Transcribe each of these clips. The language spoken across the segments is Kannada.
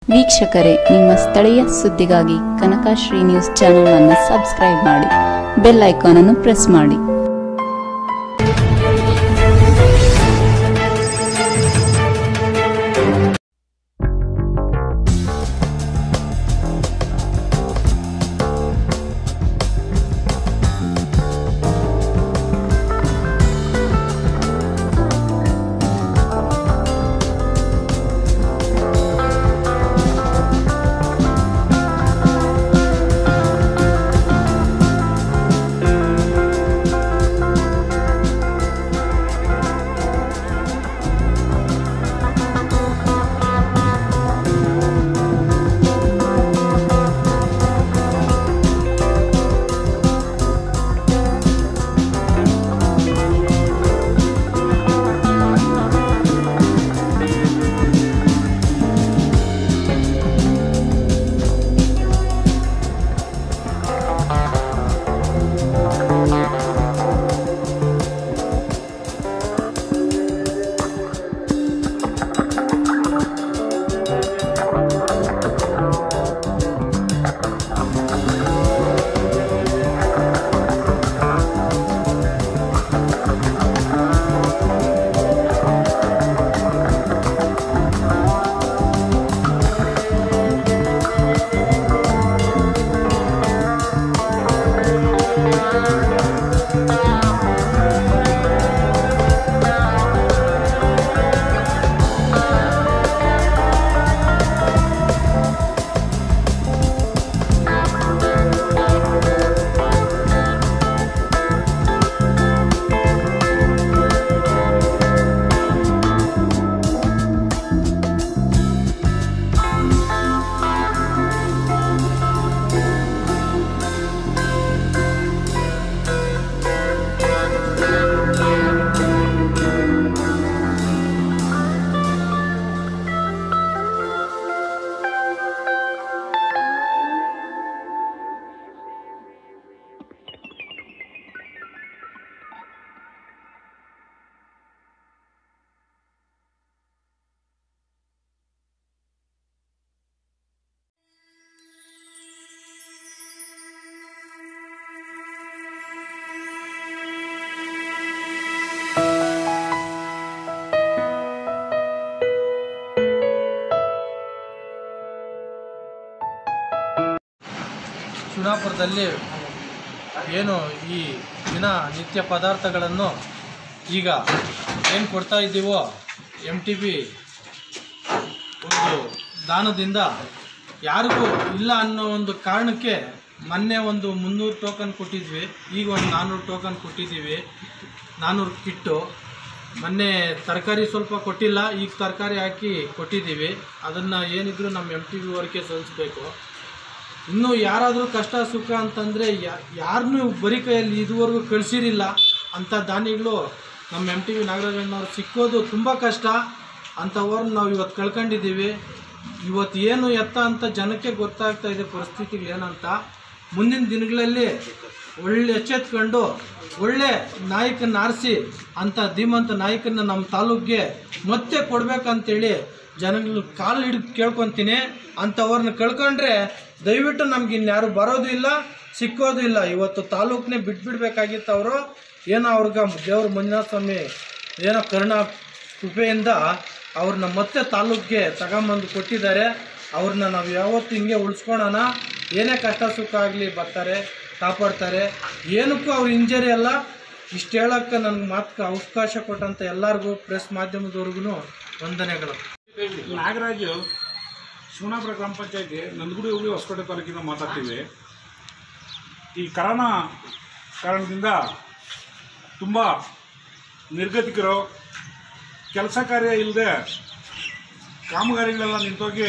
ವೀಕ್ಷಕರೇ ನಿಮ್ಮ ಸ್ಥಳೀಯ ಸುದ್ದಿಗಾಗಿ ಕನಕಶ್ರೀ ನ್ಯೂಸ್ ಚಾನೆಲ್ ಅನ್ನು ಸಬ್ಸ್ಕ್ರೈಬ್ ಮಾಡಿ ಬೆಲ್ ಐಕಾನ್ ಅನ್ನು ಪ್ರೆಸ್ ಮಾಡಿ ಶುಣಾಪುರದಲ್ಲಿ ಏನು ಈ ದಿನ ನಿತ್ಯ ಪದಾರ್ಥಗಳನ್ನು ಈಗ ಏನು ಕೊಡ್ತಾ ಇದ್ದೀವೋ ಎಮ್ ಟಿ ಬಿ ಒಂದು ದಾನದಿಂದ ಯಾರಿಗೂ ಇಲ್ಲ ಅನ್ನೋ ಒಂದು ಕಾರಣಕ್ಕೆ ಮೊನ್ನೆ ಒಂದು ಮುನ್ನೂರು ಟೋಕನ್ ಕೊಟ್ಟಿದ್ವಿ ಈಗ ಒಂದು ನಾನ್ನೂರು ಟೋಕನ್ ಕೊಟ್ಟಿದ್ದೀವಿ ನಾನ್ನೂರು ಕಿಟ್ಟು ಮೊನ್ನೆ ತರಕಾರಿ ಸ್ವಲ್ಪ ಕೊಟ್ಟಿಲ್ಲ ಈಗ ತರಕಾರಿ ಹಾಕಿ ಕೊಟ್ಟಿದ್ದೀವಿ ಅದನ್ನು ಏನಿದ್ರು ನಮ್ಮ ಎಮ್ ಟಿ ಬಿ ವರ್ಗೆ ಸಲ್ಲಿಸ್ಬೇಕು ಇನ್ನು ಯಾರಾದರೂ ಕಷ್ಟ ಸುಖ ಅಂತಂದರೆ ಯಾರನ್ನೂ ಬರೀ ಕೈಯಲ್ಲಿ ಇದುವರೆಗೂ ಕಳಿಸಿರಿಲ್ಲ ಅಂಥ ದಾನಿಗಳು ನಮ್ಮ ಎಮ್ ಟಿ ವಿ ನಾಗರಾಜಣ್ಣವ್ರು ಸಿಕ್ಕೋದು ತುಂಬ ಕಷ್ಟ ಅಂಥವ್ರನ್ನ ನಾವು ಇವತ್ತು ಕಳ್ಕೊಂಡಿದ್ದೀವಿ ಇವತ್ತು ಏನು ಎತ್ತ ಅಂತ ಜನಕ್ಕೆ ಗೊತ್ತಾಗ್ತಾ ಇದೆ ಪರಿಸ್ಥಿತಿಗಳು ಏನಂತ ಮುಂದಿನ ದಿನಗಳಲ್ಲಿ ಒಳ್ಳೆ ಎಚ್ಚೆತ್ಕೊಂಡು ಒಳ್ಳೆ ನಾಯಕನ ಆರಿಸಿ ಅಂಥ ಧೀಮಂತ ನಾಯಕನ ನಮ್ಮ ತಾಲೂಕಿಗೆ ಮತ್ತೆ ಕೊಡ್ಬೇಕಂತೇಳಿ ಜನಗಳು ಕಾಲು ಹಿಡಿದು ಕೇಳ್ಕೊತೀನಿ ಅಂಥವ್ರನ್ನ ಕಳ್ಕೊಂಡ್ರೆ ದಯವಿಟ್ಟು ನಮ್ಗೆ ಇನ್ಯಾರು ಬರೋದು ಇಲ್ಲ ಸಿಕ್ಕೋದು ಇಲ್ಲ ಇವತ್ತು ತಾಲೂಕನ್ನೇ ಬಿಟ್ಬಿಡ್ಬೇಕಾಗಿತ್ತು ಅವರು ಏನೋ ಅವ್ರಿಗೆ ದೇವ್ರ ಮಂಜುನಾಥ ಸ್ವಾಮಿ ಏನೋ ಕರುಣಾ ಕೃಪೆಯಿಂದ ಅವ್ರನ್ನ ಮತ್ತೆ ತಾಲೂಕಿಗೆ ತಗೊಂಬಂದು ಕೊಟ್ಟಿದ್ದಾರೆ ಅವ್ರನ್ನ ನಾವು ಯಾವತ್ತು ಹಿಂಗೆ ಉಳಿಸ್ಕೊಳೋಣ ಏನೇ ಕಷ್ಟ ಸುಖ ಆಗಲಿ ಬರ್ತಾರೆ ಕಾಪಾಡ್ತಾರೆ ಏನಕ್ಕೂ ಅವ್ರ ಇಂಜರಿ ಅಲ್ಲ ಇಷ್ಟು ಹೇಳೋಕ್ಕೆ ನನಗೆ ಮಾತು ಅವಕಾಶ ಕೊಟ್ಟಂಥ ಎಲ್ಲರಿಗೂ ಪ್ರೆಸ್ ಮಾಧ್ಯಮದವ್ರಿಗೂ ವಂದನೆಗಳು ನಾಗರಾಜು ಶಿವನಾಪುರ ಗ್ರಾಮ ಪಂಚಾಯತಿ ನಂದಗುಡಿ ಹೋಗಿ ಹೊಸಕೋಟೆ ತಾಲೂಕಿನ ಮಾತಾಡ್ತೀವಿ ಈ ಕರೋನಾ ಕಾರಣದಿಂದ ತುಂಬ ನಿರ್ಗತಿಕರು ಕೆಲಸ ಕಾರ್ಯ ಇಲ್ಲದೆ ಕಾಮಗಾರಿಗಳೆಲ್ಲ ನಿಂತೋಗಿ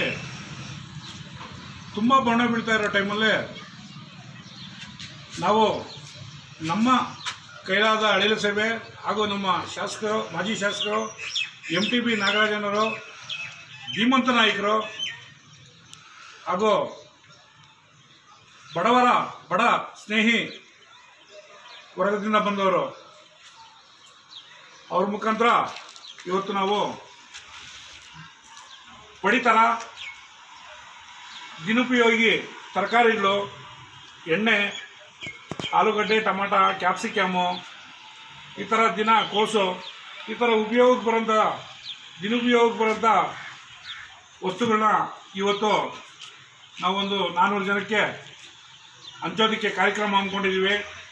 ತುಂಬ ಬಣ್ಣ ಬೀಳ್ತಾ ಇರೋ ಟೈಮಲ್ಲಿ ನಾವು ನಮ್ಮ ಕೈಲಾದ ಅಳಿಲ ಸೇವೆ ಹಾಗೂ ನಮ್ಮ ಶಾಸಕರು ಮಾಜಿ ಶಾಸಕರು ಎಮ್ ಟಿ ಬಿ ನಾಗರಾಜನವರು ಧೀಮಂತ ನಾಯಕರು ಹಾಗೂ ಬಡವರ ಬಡ ಸ್ನೇಹಿ ವರ್ಗದಿಂದ ಬಂದವರು ಅವ್ರ ಮುಖಾಂತರ ಇವತ್ತು ನಾವು ಪಡಿತರ ದಿನುಪಯೋಗಿ ತರಕಾರಿಗಳು ಎಣ್ಣೆ ಆಲೂಗಡ್ಡೆ ಟಮಾಟ ಕ್ಯಾಪ್ಸಿಕಮ್ಮು ಈ ಥರ ದಿನ ಕೋಸು ಈ ಥರ ಉಪಯೋಗಕ್ಕೆ ಬರೋಂಥ ದಿನುಪಯೋಗಕ್ಕೆ ಬರೋಂಥ ವಸ್ತುಗಳನ್ನ ಇವತ್ತು ನಾವೊಂದು ನಾನ್ನೂರು ಜನಕ್ಕೆ ಹಂಚೋದಕ್ಕೆ ಕಾರ್ಯಕ್ರಮ ಹಮ್ಮಿಕೊಂಡಿದ್ದೀವಿ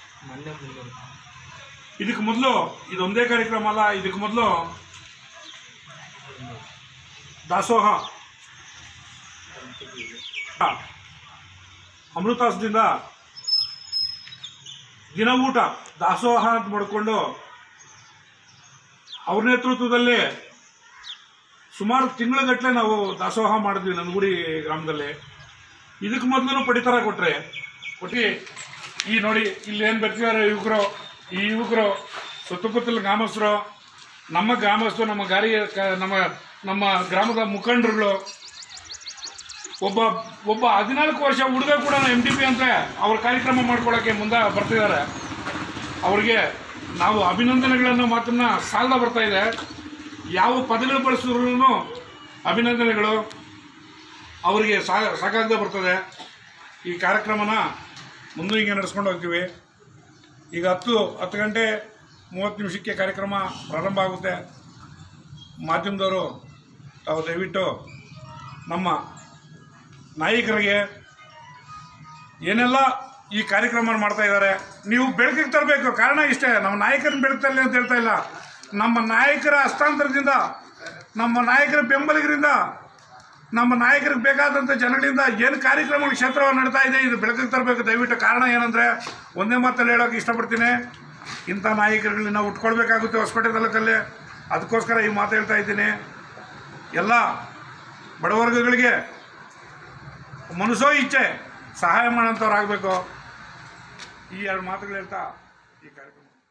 ಇದಕ್ಕೆ ಮೊದಲು ಇದೊಂದೇ ಕಾರ್ಯಕ್ರಮ ಅಲ್ಲ ಇದಕ್ಕೆ ಮೊದಲು ದಾಸೋಹ ಆ, ಅಮೃತಾಸದಿಂದ ದಿನ ಊಟ ದಾಸೋಹ ಅಂತ ಮಾಡಿಕೊಂಡು ಅವ್ರ ನೇತೃತ್ವದಲ್ಲಿ ಸುಮಾರು ತಿಂಗಳಗಟ್ಟಲೆ ನಾವು ದಾಸೋಹ ಮಾಡಿದ್ವಿ ನಂದಗುಡಿ ಗ್ರಾಮದಲ್ಲಿ ಇದಕ್ಕೆ ಮೊದಲು ಪಡಿತರ ಕೊಟ್ರೆ ಕೊಟ್ಟು ಈ ನೋಡಿ ಇಲ್ಲಿ ಏನು ಬರ್ತಿದ್ದಾರೆ ಯುವಕರು ಈ ಯುವಕರು ಸುತ್ತಮುತ್ತಲ ಗ್ರಾಮಸ್ಥರು ನಮ್ಮ ಗ್ರಾಮಸ್ಥರು ನಮ್ಮ ಗಾರಿ ಕ- ನಮ್ಮ ನಮ್ಮ ಗ್ರಾಮದ ಮುಖಂಡರುಗಳು ಒಬ್ಬ ಒಬ್ಬ ಹದಿನಾಲ್ಕು ವರ್ಷ ಹುಡುಗ ಕೂಡ ಎಮ್ ಡಿ ಪಿ ಅಂತ ಅವ್ರ ಕಾರ್ಯಕ್ರಮ ಮಾಡ್ಕೊಳ್ಳೋಕ್ಕೆ ಮುಂದೆ ಬರ್ತಿದ್ದಾರೆ ಅವ್ರಿಗೆ ನಾವು ಅಭಿನಂದನೆಗಳನ್ನು ಮಾತನ್ನ ಸಾಲದ ಬರ್ತಾ ಇದೆ ಯಾವ ಪದಗಳು ಬಳಸಿದ್ರು ಅಭಿನಂದನೆಗಳು ಅವರಿಗೆ ಸಾ ಸಾಕಾಗದೆ ಬರ್ತದೆ ಈ ಕಾರ್ಯಕ್ರಮನ ಮುಂದೆ ಹಿಂಗೆ ನಡೆಸ್ಕೊಂಡು ಹೋಗ್ತೀವಿ ಈಗ ಹತ್ತು ಹತ್ತು ಗಂಟೆ ಮೂವತ್ತು ನಿಮಿಷಕ್ಕೆ ಕಾರ್ಯಕ್ರಮ ಪ್ರಾರಂಭ ಆಗುತ್ತೆ ಮಾಧ್ಯಮದವರು ತಾವು ದಯವಿಟ್ಟು ನಮ್ಮ ನಾಯಕರಿಗೆ ಏನೆಲ್ಲ ಈ ಕಾರ್ಯಕ್ರಮ ಮಾಡ್ತಾ ಇದ್ದಾರೆ ನೀವು ಬೆಳಕಿಗೆ ತರಬೇಕು ಕಾರಣ ಇಷ್ಟೇ ನಮ್ಮ ನಾಯಕರನ್ನ ಬೆಳಗ್ತಲ್ಲ ಅಂತ ಹೇಳ್ತಾ ಇಲ್ಲ ನಮ್ಮ ನಾಯಕರ ಹಸ್ತಾಂತರದಿಂದ ನಮ್ಮ ನಾಯಕರ ಬೆಂಬಲಿಗರಿಂದ ನಮ್ಮ ನಾಯಕರಿಗೆ ಬೇಕಾದಂಥ ಜನಗಳಿಂದ ಏನು ಕಾರ್ಯಕ್ರಮಗಳು ಕ್ಷೇತ್ರವನ್ನು ನಡೀತಾ ಇದೆ ಇದು ಬೆಳಕಿಗೆ ತರಬೇಕು ದಯವಿಟ್ಟು ಕಾರಣ ಏನಂದರೆ ಒಂದೇ ಮಾತಲ್ಲಿ ಹೇಳೋಕೆ ಇಷ್ಟಪಡ್ತೀನಿ ಇಂಥ ನಾಯಕರುಗಳನ್ನ ನಾವು ಉಟ್ಕೊಳ್ಬೇಕಾಗುತ್ತೆ ಹೊಸಕೋಟೆ ತಾಲೂಕಲ್ಲಿ ಅದಕ್ಕೋಸ್ಕರ ಈ ಮಾತು ಹೇಳ್ತಾ ಇದ್ದೀನಿ ಎಲ್ಲ ಬಡವರ್ಗಗಳಿಗೆ ಮನಸ್ಸೋ ಇಚ್ಛೆ ಸಹಾಯ ಮಾಡೋಂಥವ್ರು ಆಗಬೇಕು ಈ ಎರಡು ಮಾತುಗಳು ಹೇಳ್ತಾ ಈ ಕಾರ್ಯಕ್ರಮ